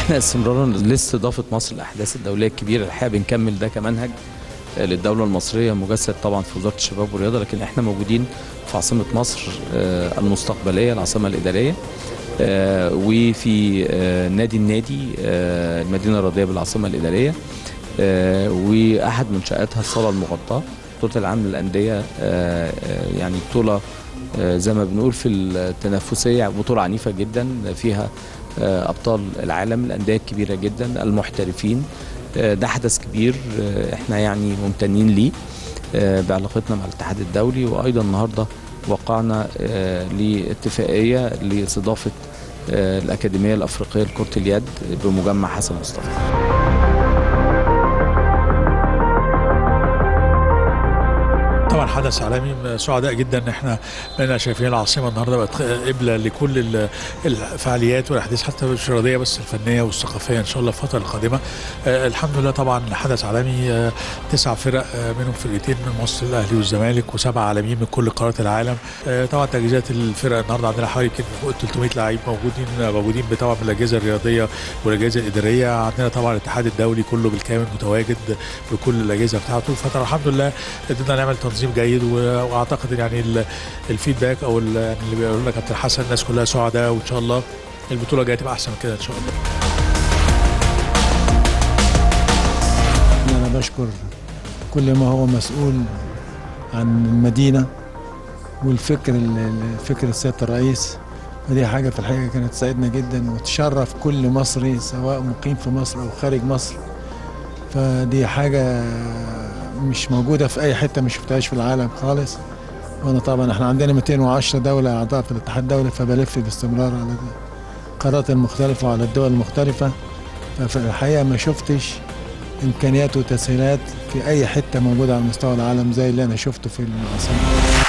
احنا استمرارا لاستضافه مصر الاحداث الدوليه الكبيره الحقيقه بنكمل ده كمنهج آه، للدوله المصريه مجسد طبعا في وزاره الشباب والرياضه لكن احنا موجودين في عاصمه مصر آه، المستقبليه العاصمه الاداريه آه، وفي آه، نادي النادي آه، المدينه الرياضيه بالعاصمه الاداريه آه، واحد منشاتها الصاله المغطاه بطوله العالم للانديه آه، آه، يعني بطوله آه، زي ما بنقول في التنافسيه بطوله عنيفه جدا فيها آه، ابطال العالم الانديه الكبيره جدا المحترفين آه، ده حدث كبير آه، احنا يعني ممتنين ليه آه، بعلاقتنا مع الاتحاد الدولي وايضا النهارده وقعنا آه، لاتفاقيه لاستضافه آه، الاكاديميه الافريقيه لكره اليد بمجمع حسن مصطفى طبعا حدث عالمي سعداء جدا ان احنا بقينا شايفين العاصمه النهارده بقت قبله لكل ال- الفعاليات والاحداث حتى مش الرياضيه بس الفنيه والثقافيه ان شاء الله الفتره القادمه آه الحمد لله طبعا حدث عالمي آه تسع فرق آه منهم فرقتين من مصر الاهلي والزمالك وسبع عالميين من كل قارات العالم آه طبعا تجهيزات الفرق النهارده عندنا حوالي يمكن فوق 300 لعيب موجودين موجودين طبعا بالاجهزه الرياضيه والاجهزه الاداريه عندنا طبعا الاتحاد الدولي كله بالكامل متواجد بكل الاجهزه بتاعته فالحمد لله قدرنا نعمل تنظيم جيد و- واعتقد يعني ال- الفيدباك او ال- يعني اللي بيقولوا لك كابتن حسن الناس كلها سعداء وان شاء الله البطوله الجايه تبقى احسن من كده ان شاء الله أنا بشكر كل ما هو مسؤول عن المدينة والفكر الفكر سيادة الرئيس ودي حاجة في الحقيقة كانت تسعدنا جدا وتشرف كل مصري سواء مقيم في مصر أو خارج مصر فدي حاجة مش موجودة في أي حتة ما شفتهاش في العالم خالص وأنا طبعا احنا عندنا 210 دولة أعضاء في الاتحاد الدولي فبلف باستمرار على القارات المختلفة وعلى الدول المختلفة ففي الحقيقة ما شفتش امكانيات وتسهيلات في اي حته موجوده على مستوى العالم زي اللي انا شفته في العاصمه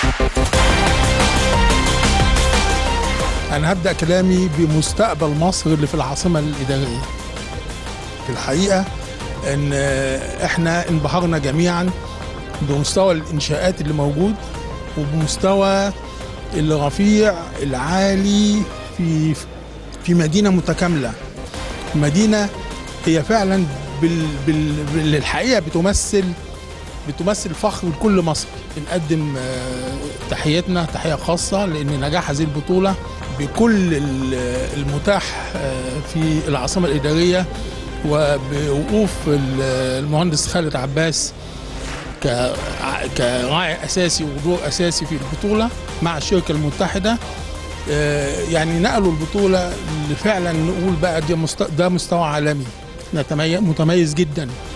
أنا هبدأ كلامي بمستقبل مصر اللي في العاصمة الإدارية في الحقيقة إن إحنا انبهرنا جميعا بمستوى الإنشاءات اللي موجود وبمستوى الرفيع العالي في في مدينة متكاملة مدينة هي فعلا بال بال بالحقيقة بتمثل بتمثل فخر لكل مصري بنقدم آه، تحياتنا تحية خاصة لأن نجاح هذه البطولة بكل ال- المتاح آه، في العاصمة الإدارية وبوقوف ال- المهندس خالد عباس ك- كراعي أساسي ودور أساسي في البطولة مع الشركة المتحدة آه، يعني نقلوا البطولة اللي فعلا نقول بقى دي مست- ده مستوى عالمي نتمي- متميز جدا